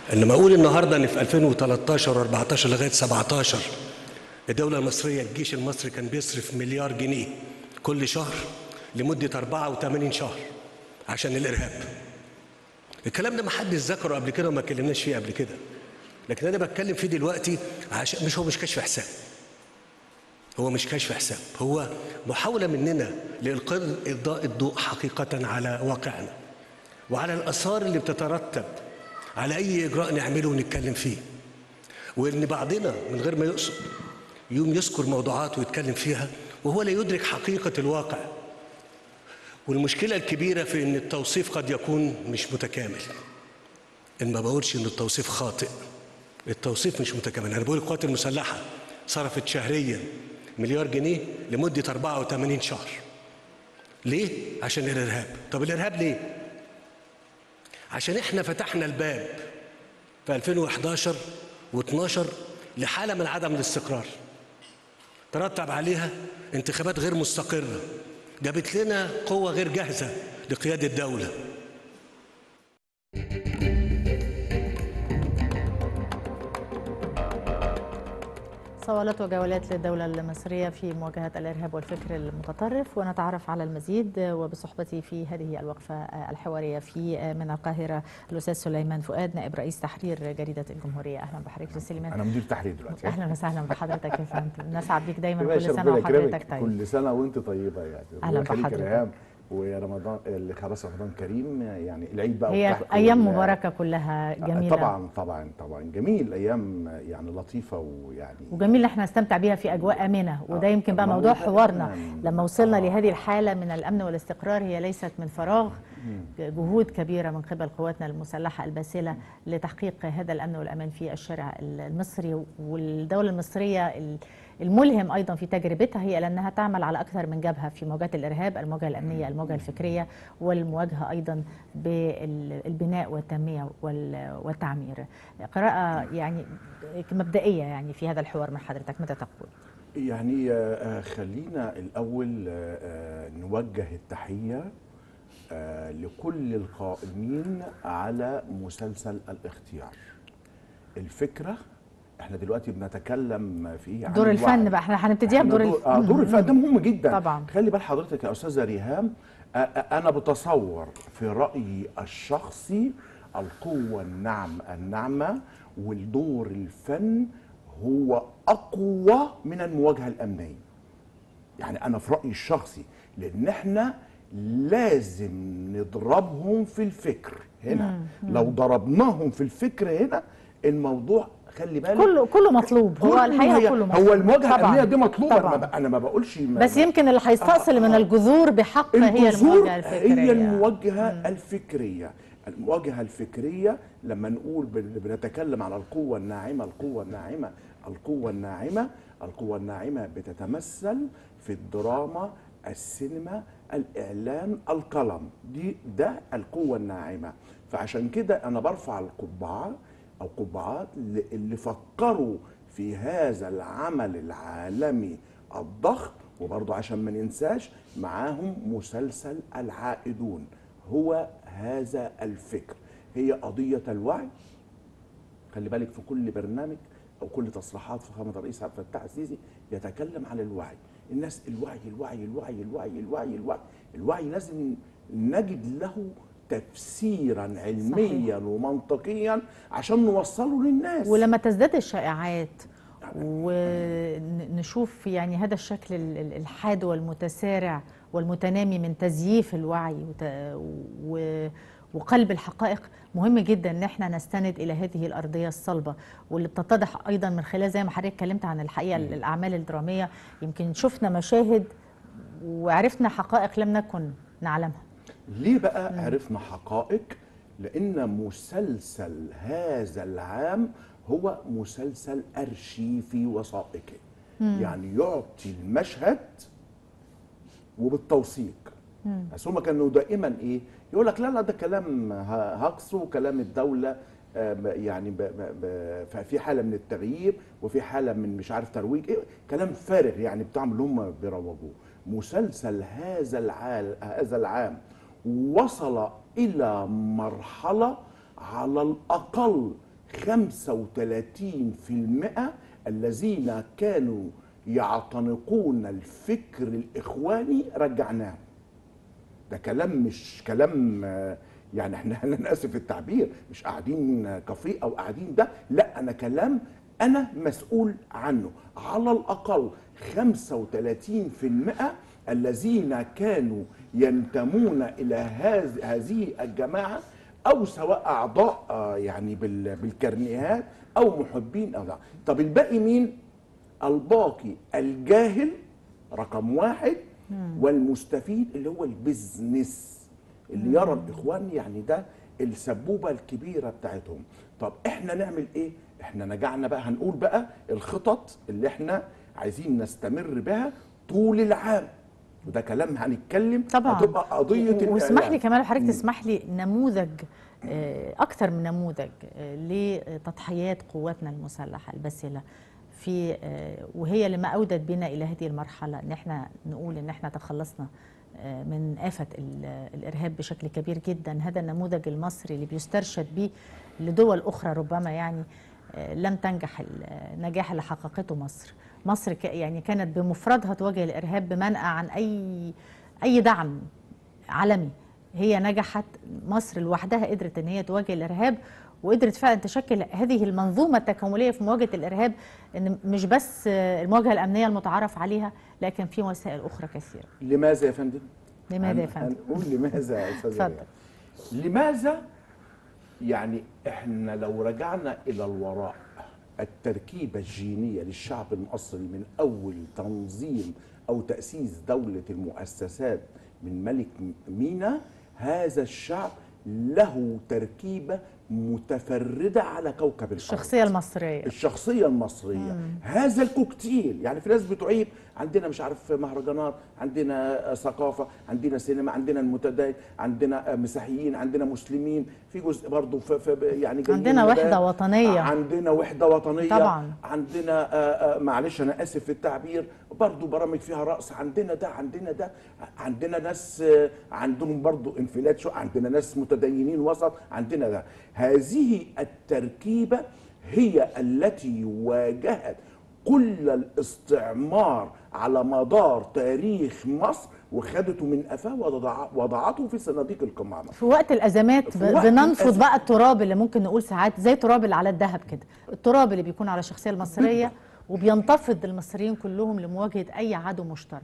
انما اقول النهارده ان في 2013 و14 لغايه 17 الدوله المصريه الجيش المصري كان بيصرف مليار جنيه كل شهر لمده 84 شهر عشان الارهاب الكلام ده ما حدش ذكره قبل كده وما اتكلمناش فيه قبل كده لكن انا بتكلم فيه دلوقتي عشان مش هو مش كشف حساب هو مش كشف حساب هو محاوله مننا لالقاء اضاء الضوء حقيقه على واقعنا وعلى الاثار اللي بتترتب على اي اجراء نعمله ونتكلم فيه وان بعضنا من غير ما يقصد يوم يذكر موضوعات ويتكلم فيها وهو لا يدرك حقيقه الواقع والمشكله الكبيره في ان التوصيف قد يكون مش متكامل ان ما بقولش ان التوصيف خاطئ التوصيف مش متكامل انا بقول القوات المسلحه صرفت شهريا مليار جنيه لمده 84 شهر ليه عشان الارهاب طب الارهاب ليه عشان احنا فتحنا الباب في 2011 و12 لحاله من عدم الاستقرار ترتب عليها انتخابات غير مستقره جابت لنا قوه غير جاهزه لقياده الدوله صوالات وجولات للدولة المصرية في مواجهة الإرهاب والفكر المتطرف ونتعرف على المزيد وبصحبتي في هذه الوقفة الحوارية في من القاهرة الأستاذ سليمان فؤاد نائب رئيس تحرير جريدة الجمهورية أهلا بحضرتك أستاذ سليمان انا مدير تحرير دلوقتي أهلا وسهلا بحضرتك يا فندم نسعد بيك دايما يا كل باشا سنة ربنا وحضرتك يكرمك. طيب كل سنه وانت طيبه يعني أهلا الله يخليك يا بحضرتك. ريهام ورمضان اللي خلاص رمضان كريم يعني العيد بقى هي والضحك أيام وال- مباركة كلها جميلة طبعا طبعا طبعا جميل ايام يعني لطيفه ويعني وجميل ان احنا نستمتع بيها في اجواء امنه وده آه، يمكن بقى ما هو موضوع ده حوارنا الأمان. لما وصلنا آه. لهذه الحاله من الامن والاستقرار هي ليست من فراغ جهود كبيره من قبل قواتنا المسلحه الباسله لتحقيق هذا الامن والامان في الشارع المصري والدوله المصريه ال- الملهم ايضا في تجربتها هي لانها تعمل على اكثر من جبهه في مواجهه الارهاب، المواجهه الامنيه، المواجهه الفكريه والمواجهه ايضا بالبناء والتنميه وال- والتعمير. قراءه يعني مبدئيه يعني في هذا الحوار من حضرتك ماذا تقول؟ يعني آه، خلينا الاول آه، آه، نوجه التحيه آه، لكل القائمين على مسلسل الاختيار الفكره احنا دلوقتي بنتكلم فيه عن دور الوعي. الفن بقى احنا هنبتديها إحنا بدور دور, الف- آه دور الفن ده مهم جدا طبعا. خلي بال حضرتك يا استاذه ريهام آه، آه، انا بتصور في رايي الشخصي القوه النعم الناعمه والدور الفن هو اقوى من المواجهه الامنيه يعني انا في رايي الشخصي لان احنا لازم نضربهم في الفكر هنا لو ضربناهم في الفكر هنا الموضوع خلي بالك كله كله مطلوب هو كله الحقيقه هي- كله مطلوب هو المواجهه طبعاً. الامنيه دي مطلوبه طبعاً. أنا, ما ب- انا ما بقولش ما بس يمكن اللي هيستأصل آه، من آه. الجذور بحق هي الجذور المواجهه الفكريه هي المواجهه الفكريه المواجهه الفكريه لما نقول بن- بنتكلم على القوه الناعمه القوه الناعمه القوه الناعمه القوه الناعمه بتتمثل في الدراما السينما الاعلام القلم دي ده القوه الناعمه فعشان كده انا برفع القبعه او قبعات ل- اللي فكروا في هذا العمل العالمي الضخم وبرضه عشان ما ننساش معاهم مسلسل العائدون هو هذا الفكر هي قضية الوعي خلي بالك في كل برنامج او كل تصريحات فخامه الرئيس عبد الفتاح السيسي يتكلم عن الوعي الناس الوعي الوعي الوعي الوعي الوعي الوعي الوعي لازم نجد له تفسيرا علميا ومنطقيا عشان نوصله للناس ولما تزداد الشائعات ونشوف يعني هذا الشكل ال- ال- الحاد والمتسارع والمتنامي من تزييف الوعي وت- و- وقلب الحقائق مهم جدا ان احنا نستند الى هذه الارضيه الصلبه واللي بتتضح ايضا من خلال زي ما حضرتك اتكلمت عن الحقيقه الاعمال الدراميه يمكن شفنا مشاهد وعرفنا حقائق لم نكن نعلمها ليه بقى عرفنا حقائق لان مسلسل هذا العام هو مسلسل ارشيفي وثائقي يعني يعطي المشهد وبالتوثيق بس هما كانوا دائما ايه يقول لك لا لا ده كلام ه- هجص وكلام الدوله آه، ب- يعني ب- ب- ب- ففي حاله من التغيير وفي حاله من مش عارف ترويج إيه كلام فارغ يعني بتاعهم اللي هم بيروجوه مسلسل هذا العال هذا العام وصل الى مرحله على الاقل 35% الذين كانوا يعتنقون الفكر الإخواني رجعناهم ده كلام مش كلام آه، يعني احنا انا اسف في التعبير مش قاعدين كافيه او قاعدين ده لا انا كلام انا مسؤول عنه على الاقل 35% الذين كانوا ينتمون الى هذ- هذه الجماعه او سواء اعضاء آه، يعني بال- بالكرنيهات او محبين او لا طب الباقي مين الباقي الجاهل رقم واحد والمستفيد اللي هو البزنس اللي يرى الاخوان يعني ده السبوبه الكبيره بتاعتهم طب احنا نعمل ايه احنا نجعنا بقى هنقول بقى الخطط اللي احنا عايزين نستمر بها طول العام وده كلام هنتكلم طبعا هتبقى قضيه و- واسمح لي الإعلام. كمان لو حضرتك مم. تسمح لي نموذج آه، اكثر من نموذج آه، لتضحيات قواتنا المسلحه الباسله في آه، وهي اللي ما اودت بنا الى هذه المرحله ان احنا نقول ان احنا تخلصنا آه، من آفة ال- الإرهاب بشكل كبير جدا هذا النموذج المصري اللي بيسترشد به لدول أخرى ربما يعني آه، لم تنجح النجاح اللي حققته مصر مصر ك- يعني كانت بمفردها تواجه الإرهاب بمنأى عن أي أي دعم عالمي هي نجحت مصر لوحدها قدرت ان هي تواجه الارهاب وقدرت فعلا تشكل هذه المنظومه التكامليه في مواجهه الارهاب ان مش بس المواجهه الامنيه المتعارف عليها لكن في وسائل اخرى كثيره لماذا يا فندم لماذا يا هن- فندم هنقول لماذا يا استاذ اتفضل. رياض. لماذا يعني احنا لو رجعنا الى الوراء التركيبه الجينيه للشعب المصري من اول تنظيم او تاسيس دوله المؤسسات من ملك مينا هذا الشعب له تركيبه متفرده على كوكب الارض الشخصيه المصريه الشخصيه المصريه هذا الكوكتيل يعني في ناس بتعيب عندنا مش عارف مهرجانات عندنا ثقافه عندنا سينما عندنا المتدين عندنا مسيحيين عندنا مسلمين في جزء برضه في في يعني جايين عندنا من وحدة بلاد. وطنية. عندنا وحده وطنيه طبعاً. عندنا آه، آه، معلش انا اسف في التعبير برضه برامج فيها رقص عندنا ده عندنا ده عندنا ناس آه، عندهم برضه انفلات شو عندنا ناس متدينين وسط عندنا ده هذه التركيبه هي التي واجهت كل الاستعمار على مدار تاريخ مصر وخدته من قفاه وضع- وضعته في صناديق القمامه في وقت الازمات في ب- وقت بننفض الأزمات. بقى التراب اللي ممكن نقول ساعات زي التراب اللي على الذهب كده التراب اللي بيكون على الشخصيه المصريه وبينتفض المصريين كلهم لمواجهه اي عدو مشترك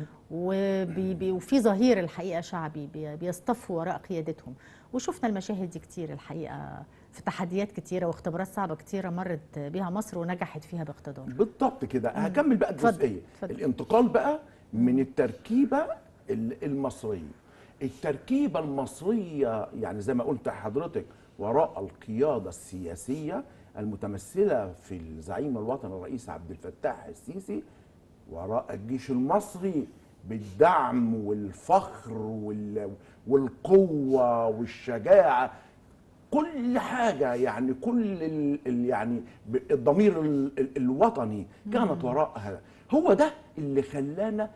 وبي بي وفي ظهير الحقيقه شعبي بي بيصطفوا وراء قيادتهم وشفنا المشاهد دي كتير الحقيقه في تحديات كتيره واختبارات صعبه كتيره مرت بها مصر ونجحت فيها باقتدار بالضبط كده هكمل بقى اتفضل، الجزئيه اتفضل. الانتقال بقى من التركيبه ال- المصريه التركيبه المصريه يعني زي ما قلت حضرتك وراء القياده السياسيه المتمثله في الزعيم الوطني الرئيس عبد الفتاح السيسي وراء الجيش المصري بالدعم والفخر وال- والقوه والشجاعه كل حاجة يعني كل ال ال يعني ب- الضمير ال ال الوطني كانت وراء هذا هو ده اللي خلانا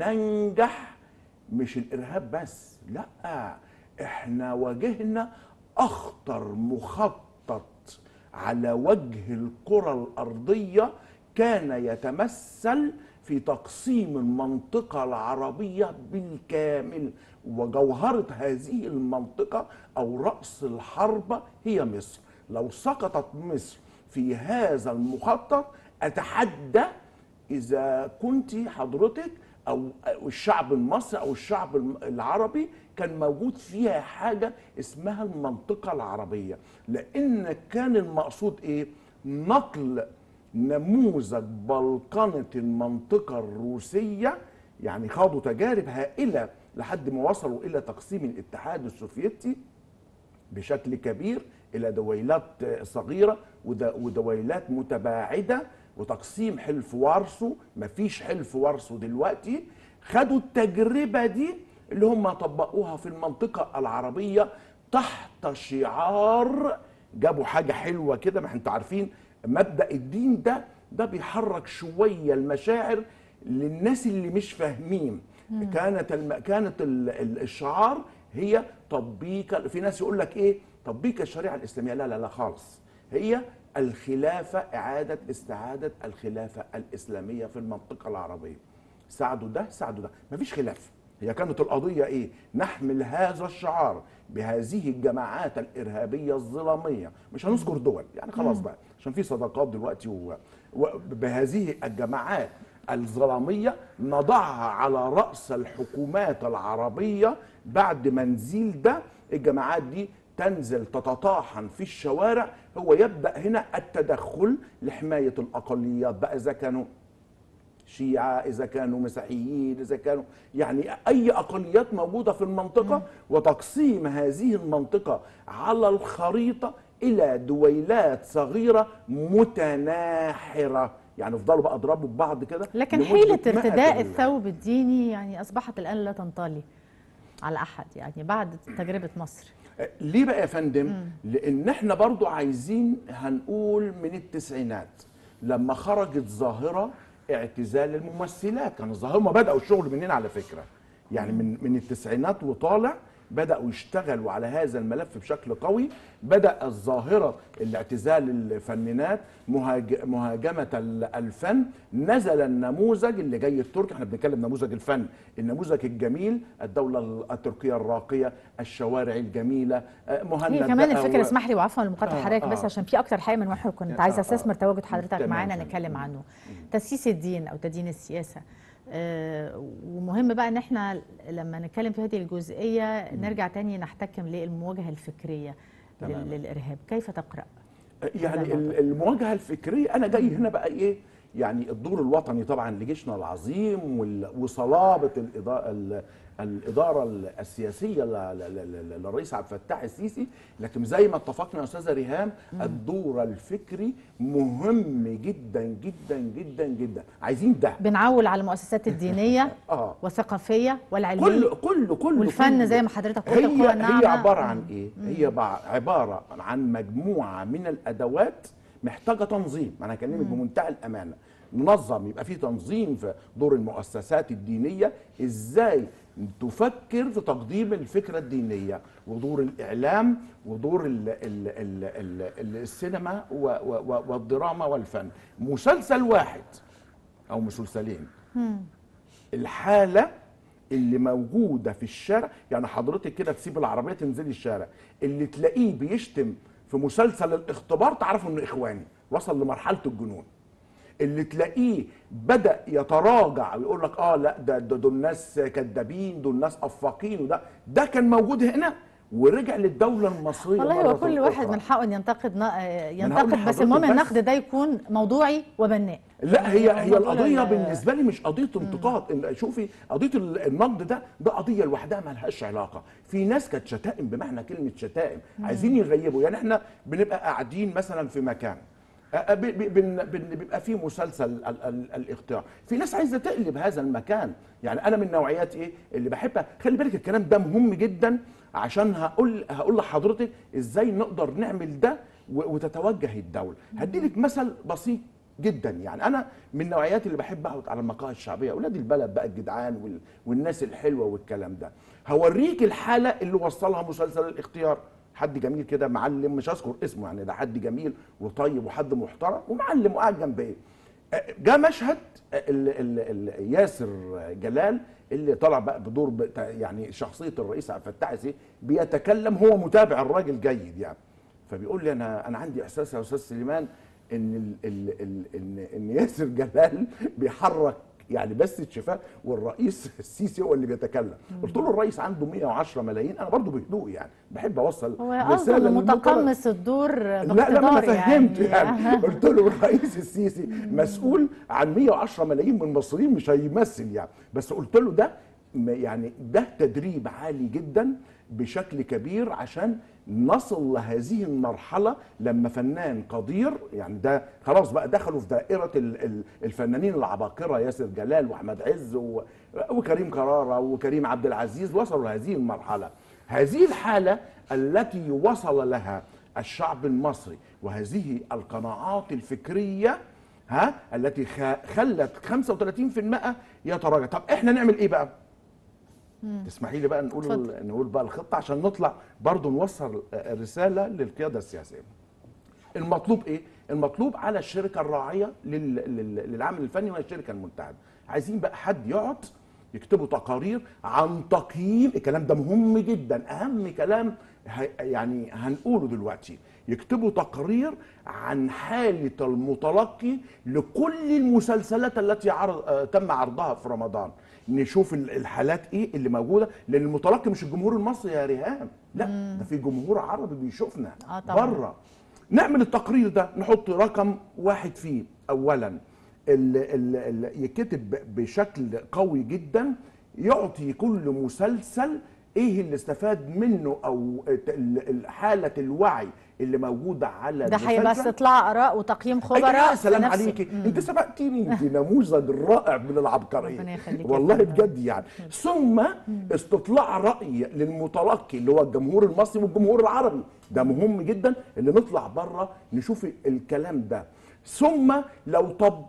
ننجح مش الإرهاب بس لا احنا واجهنا أخطر مخطط على وجه الكرة الأرضية كان يتمثل في تقسيم المنطقة العربية بالكامل وجوهرة هذه المنطقة أو رأس الحربة هي مصر لو سقطت مصر في هذا المخطط أتحدى إذا كنت حضرتك أو أو الشعب المصري أو الشعب الم- العربي كان موجود فيها حاجة اسمها المنطقة العربية لأن كان المقصود إيه؟ نقل نموذج بلقنة المنطقة الروسية يعني خاضوا تجارب هائلة لحد ما وصلوا إلى تقسيم الاتحاد السوفيتي بشكل كبير الى دويلات صغيره ود- ودويلات متباعده وتقسيم حلف وارسو مفيش حلف وارسو دلوقتي خدوا التجربه دي اللي هم طبقوها في المنطقه العربيه تحت شعار جابوا حاجه حلوه كده ما انتوا عارفين مبدا الدين ده ده بيحرك شويه المشاعر للناس اللي مش فاهمين كانت الم... كانت ال... ال- الشعار هي تطبيق في ناس يقول لك ايه تطبيق الشريعه الاسلاميه لا لا لا خالص هي الخلافه اعاده استعاده الخلافه الاسلاميه في المنطقه العربيه ساعدوا ده ساعدوا ده مفيش خلاف هي كانت القضيه ايه نحمل هذا الشعار بهذه الجماعات الارهابيه الظلاميه مش هنذكر دول يعني خلاص بقى عشان في صداقات دلوقتي و... وبهذه الجماعات الظلاميه نضعها على راس الحكومات العربيه بعد ما نزيل ده الجماعات دي تنزل تتطاحن في الشوارع هو يبدا هنا التدخل لحمايه الاقليات بقى اذا كانوا شيعة إذا كانوا مسيحيين إذا كانوا يعني أي أقليات موجودة في المنطقة وتقسيم هذه المنطقة على الخريطة إلى دويلات صغيرة متناحرة يعني يفضلوا بقى يضربوا ببعض كده لكن لمدة حيلة 100 ارتداء ال- الثوب الديني يعني أصبحت الآن لا تنطلي على أحد يعني بعد تجربة مصر ليه بقى يا فندم؟ لأن احنا برضو عايزين هنقول من التسعينات لما خرجت ظاهرة اعتزال الممثلات كان الظاهرة هم بدأوا الشغل منين على فكرة يعني من من التسعينات وطالع بدأوا يشتغلوا على هذا الملف بشكل قوي بدأ الظاهرة الاعتزال الفنانات مهاج- مهاجمة ال- الفن نزل النموذج اللي جاي التركي احنا بنتكلم نموذج الفن النموذج الجميل الدولة التركية الراقية الشوارع الجميلة آه، مهند هي كمان بقى الفكرة و- اسمح لي وعفوا لمقاطعة آه، حضرتك آه. بس عشان في أكتر حاجة من واحد كنت آه، عايزة آه. استثمر تواجد حضرتك تمام، معانا تمام. نتكلم عنه تسييس الدين أو تدين السياسة آه، ومهم بقى ان احنا لما نتكلم في هذه الجزئيه نرجع تاني نحتكم للمواجهه الفكريه تمام. لل- للارهاب كيف تقرا يعني هذا ال- المواجهه الفكريه انا جاي هنا بقى ايه يعني الدور الوطني طبعا لجيشنا العظيم وال- وصلابه الاداره الاداره السياسيه ل- ل- ل- للرئيس عبد الفتاح السيسي لكن زي ما اتفقنا يا استاذه ريهام الدور الفكري مهم جدا جدا جدا جدا عايزين ده بنعول على المؤسسات الدينيه اه والثقافيه والعلميه كله كله كله والفن كله. زي ما حضرتك قلت هي القوى هي الناعمة. عباره عن ايه؟ هي بع- عباره عن مجموعه من الادوات محتاجه تنظيم انا هكلمك بمنتهى الامانه ننظم يبقى في تنظيم في دور المؤسسات الدينيه ازاي تفكر في تقديم الفكره الدينيه ودور الاعلام ودور ال ال ال ال السينما و- و- و- والدراما والفن مسلسل واحد او مسلسلين الحاله اللي موجوده في الشارع يعني حضرتك كده تسيب العربيه تنزلي الشارع اللي تلاقيه بيشتم في مسلسل الاختبار تعرفوا انه اخواني وصل لمرحله الجنون اللي تلاقيه بدا يتراجع ويقول لك اه لا ده ده دول ناس كذابين دول ناس افاقين وده ده كان موجود هنا ورجع للدوله المصريه والله مرة هو كل واحد أخرى. من حقه ان ينتقد نا- آه، أنا هقول ينتقد بس لحضرتك المهم بس. النقد ده يكون موضوعي وبناء لا هي يعني هي هم دول القضيه ال- بالنسبه لي مش قضيه انتقاد إن- شوفي قضيه ال- النقد ده ده قضيه لوحدها ما لهاش علاقه في ناس كانت شتائم بمعنى كلمه شتائم عايزين يغيبوا يعني احنا بنبقى قاعدين مثلا في مكان أ- أ- ب- ب- بن- بن- بيبقى في مسلسل ال- ال- الاختيار في ناس عايزه تقلب هذا المكان يعني انا من نوعيات ايه اللي بحبها خلي بالك الكلام ده مهم جدا عشان هقول هقول لحضرتك ازاي نقدر نعمل ده و- وتتوجه الدوله هديلك مثل بسيط جدا يعني انا من النوعيات اللي بحب اقعد على المقاهي الشعبيه اولاد البلد بقى الجدعان وال... والناس الحلوه والكلام ده هوريك الحاله اللي وصلها مسلسل الاختيار حد جميل كده معلم مش هذكر اسمه يعني ده حد جميل وطيب وحد محترم ومعلم وقاعد جنبي جاء مشهد ال ال ال ياسر جلال اللي طلع بقى بدور بتا- يعني شخصيه الرئيس عبد الفتاح السيسي بيتكلم هو متابع الراجل جيد يعني فبيقول لي انا انا عندي احساس يا استاذ سليمان ان ال ال ال ان ان ياسر جلال بيحرك يعني بس الشفاه والرئيس السيسي هو اللي بيتكلم قلت له الرئيس عنده 110 ملايين انا برضو بهدوء يعني بحب اوصل هو اصلا رسالة للمقرر. متقمص الدور لا لا انا باقتدار فهمت يعني, يعني قلت له الرئيس السيسي مسؤول عن 110 ملايين من المصريين مش هيمثل يعني بس قلت له ده م- يعني ده تدريب عالي جدا بشكل كبير عشان نصل لهذه المرحلة لما فنان قدير يعني ده خلاص بقى دخلوا في دائرة ال- ال- الفنانين العباقرة ياسر جلال وأحمد عز و- وكريم كرارة وكريم عبد العزيز وصلوا لهذه المرحلة هذه الحالة التي وصل لها الشعب المصري وهذه القناعات الفكرية ها التي خ- خلت 35% يتراجع طب احنا نعمل ايه بقى تسمحي لي بقى نقول اتفضل. نقول بقى الخطه عشان نطلع برضو نوصل رساله للقياده السياسيه المطلوب ايه المطلوب على الشركه الراعيه لل... لل... للعمل الفني وهي الشركه المتحده عايزين بقى حد يقعد يكتبوا تقارير عن تقييم الكلام ده مهم جدا اهم كلام ه... يعني هنقوله دلوقتي يكتبوا تقرير عن حالة المتلقي لكل المسلسلات التي عرض آه، تم عرضها في رمضان نشوف ال- الحالات ايه اللي موجوده لان المتلقي مش الجمهور المصري يا ريهام لا ده في جمهور عربي بيشوفنا آه طبعاً. بره نعمل التقرير ده نحط رقم واحد فيه اولا ال ال ال يكتب بشكل قوي جدا يعطي كل مسلسل ايه اللي استفاد منه او ال- ال- حاله الوعي اللي موجوده على ده هيبقى المسلسل. استطلاع اراء وتقييم أي خبراء يا سلام في نفس- عليكي مم. انت سبقتيني انت نموذج رائع من العبقريه ربنا يخليك يا والله فندم. بجد يعني ثم استطلاع راي للمتلقي اللي هو الجمهور المصري والجمهور العربي ده مهم جدا اللي نطلع بره نشوف الكلام ده ثم لو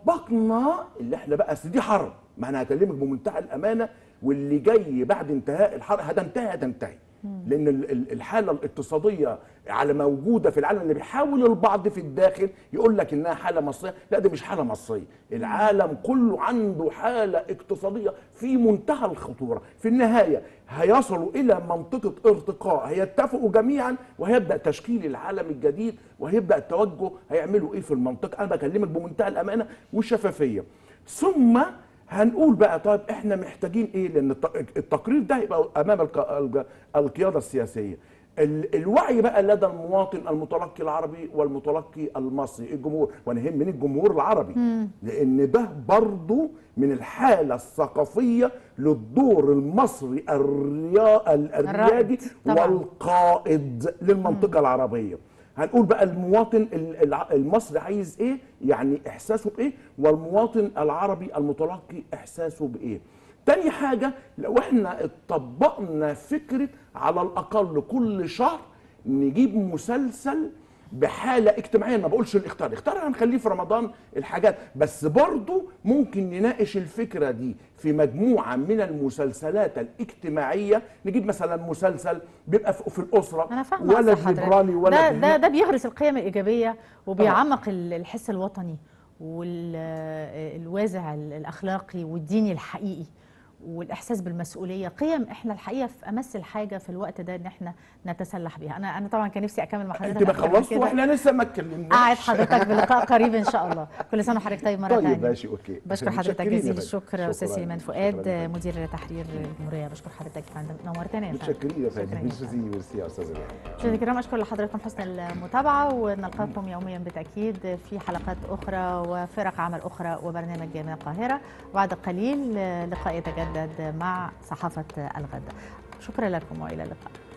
طبقنا اللي احنا بقى أصل دي حرب ما انا هكلمك بمنتهى الامانه واللي جاي بعد انتهاء الحرب هتنتهي هتنتهي لان ال- ال- الحاله الاقتصاديه على موجوده في العالم اللي بيحاول البعض في الداخل يقول لك انها حاله مصريه لا دي مش حاله مصريه العالم كله عنده حاله اقتصاديه في منتهى الخطوره في النهايه هيصلوا الى منطقه ارتقاء هيتفقوا جميعا وهيبدا تشكيل العالم الجديد وهيبدا التوجه هيعملوا ايه في المنطقه انا بكلمك بمنتهى الامانه والشفافيه ثم هنقول بقى طيب احنا محتاجين ايه لان الت- التقرير ده يبقى امام الق- الج- القياده السياسيه ال- الوعي بقى لدى المواطن المتلقي العربي والمتلقي المصري الجمهور وانا يهمني الجمهور العربي لان ده برضو من الحاله الثقافيه للدور المصري الريا ال- الريادي طبعاً. والقائد للمنطقه العربيه هنقول بقى المواطن ال- الع- المصري عايز ايه يعني احساسه بايه والمواطن العربي المتلقي احساسه بايه تاني حاجة لو احنا طبقنا فكرة على الأقل كل شهر نجيب مسلسل بحالة اجتماعية ما بقولش الاختيار الاختيار هنخليه في رمضان الحاجات بس برضو ممكن نناقش الفكرة دي في مجموعة من المسلسلات الاجتماعية نجيب مثلا مسلسل بيبقى في في الأسرة انا فاهمه ولد قصد حضرتك. ليبرالي ولد ده هنا. ده ده بيغرس القيم الايجابيه وبيعمق ال- الحس الوطني والوازع الاخلاقي والديني الحقيقي والاحساس بالمسؤوليه قيم احنا الحقيقه في امس الحاجه في الوقت ده ان احنا نتسلح بيها انا انا طبعا كان نفسي اكمل مع حضرتك انت ما أكتر من خلصت كده. واحنا لسه ما اتكلمناش قاعد حضرتك بلقاء قريب ان شاء الله كل سنه وحضرتك طيب مره طيب ثانيه ماشي اوكي بشكر حضرتك متشكرين يا جزيل فندم. الشكر استاذ شكراً. سليمان شكراً فؤاد يا فندم. مدير تحرير الجمهوريه بشكر حضرتك يا فندم نورتنا يا فندم متشكرين يا شكراً فندم يا ميرسي ميرسي يا استاذ ريان مشاهدينا الكرام اشكر لحضراتكم حسن المتابعه ونلقاكم يوميا بالتاكيد في حلقات اخرى وفرق عمل اخرى وبرنامج جامع القاهره بعد قليل لقاء يتجدد مع صحافه الغد شكرا لكم والى اللقاء